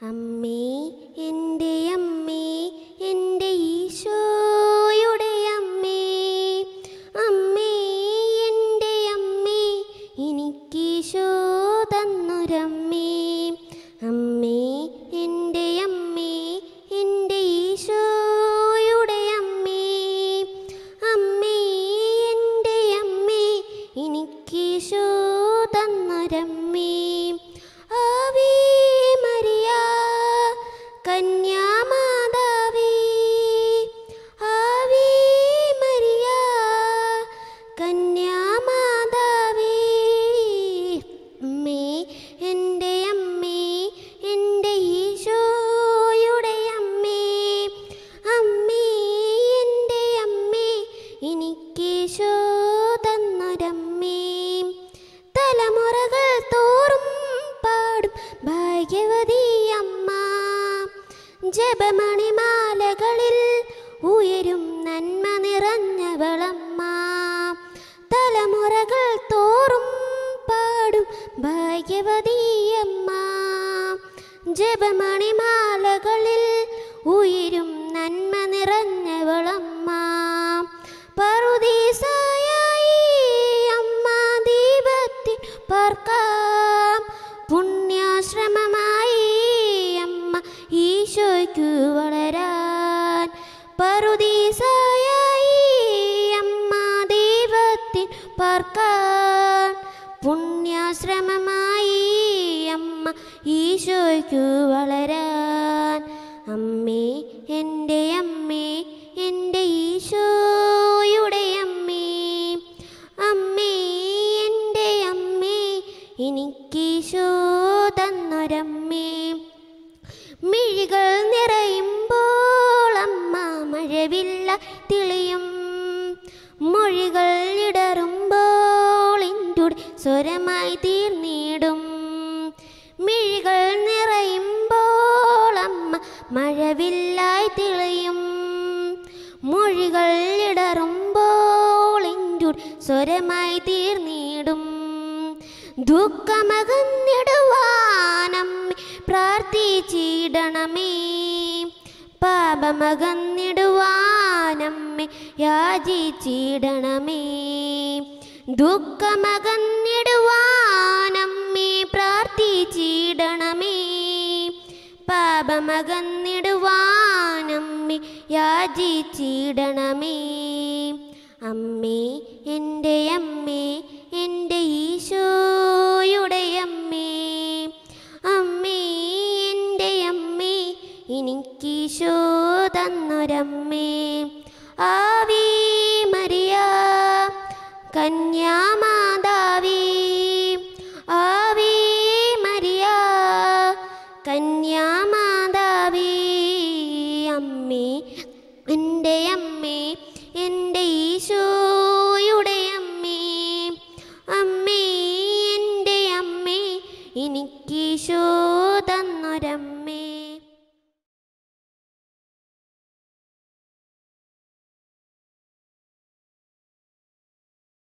അമ്മേ എൻ്റെ അമ്മേ എൻ്റെ ഈശോയുടെ അമ്മേ അമ്മേ എൻ്റെ അമ്മേ എനിക്കീശോ തന്നൊരമ്മേ അമ്മേ എൻ്റെ അമ്മേ എൻ്റെ ഈശോയുടെ അമ്മേ അമ്മേ എൻ്റെ അമ്മേ എനിക്കീശോ തന്നൊരമ്മേ ആവേ മരിയ കന്യാമാതാവേ ആവേ മരിയ കന്യാമാതാവേ അമ്മേ എൻ്റെ അമ്മേ എൻ്റെ ഈശോയുടെ അമ്മേ അമ്മേ എൻ്റെ അമ്മേ എനിക്കീശോ തന്നൊരമ്മേ തലമുറകൾ തോറും പാടും ഭാഗ്യവതി അമ്മ ജപമണിമാലകളിൽ ഉയരും നന്മ നിറഞ്ഞവളമ്മ തലമുറകൾ തോറും പാടും ഭാഗ്യവതി അമ്മ ജപമണിമാലകളിൽ ഉയരും നന്മ നിറഞ്ഞവളമ്മ പറുദീസായി അമ്മ ദീപത്തിൽ പാർക്കാം പുണ്യാശ്രമമായി അമ്മ ഈശോയ്ക്കു വളരാൻ പറുദീസായി അമ്മ ദൈവത്തിൽ പാർക്കാൻ പുണ്യാശ്രമമായി അമ്മ ഈശോയ്ക്കു വളരാൻ അമ്മേ എൻ്റെ അമ്മേ എൻ്റെ ഈശോയുടെ അമ്മേ അമ്മേ എൻ്റെ അമ്മേ എനിക്കീശോ തന്നൊരമ്മേ മിഴികൾ നിറയുമ്പോൾ അമ്മ മഴവില്ല തെളിയും മൊഴികൾ ഇടറുമ്പോൾ ഇൻ്റെ സ്വരമായി തീർന്നിടും മിഴികൾ നിറയുമ്പോൾ അമ്മ മഴവില്ലായി തെളിയും മൊഴികൾ ഇടറുമ്പോൾ ഇൻ്റെ സ്വരമായി തീർന്നിടും ദുഃഖമകന്നിടുവാനമ്മ പ്രാർത്ഥിച്ചിടണമേ പാപമകന്നിടുവാനമ്മ യാചിച്ചിടണമേ ദുഃഖമകന്നിടുവാനമ്മേ പ്രാർത്ഥിച്ചിടണമേ പാപമകന്നിടുവാനമ്മേ യാചിച്ചിടണമേ അമ്മേ എൻ്റെ അമ്മേ എൻ്റെ ഈശോയുടെ അമ്മേ അമ്മേ എൻ്റെ അമ്മേ എനിക്കീശോ തന്നൊരമ്മേ ആവേ മരിയ കന്യാമാതാവേ ആവേ മരിയ കന്യാമാതാവേ അമ്മേ എൻ്റെ അമ്മേ എൻ്റെ ഈശോയുടെ അമ്മേ അമ്മേ എൻ്റെ അമ്മേ എനിക്കീശോ തന്നൊരമ്മ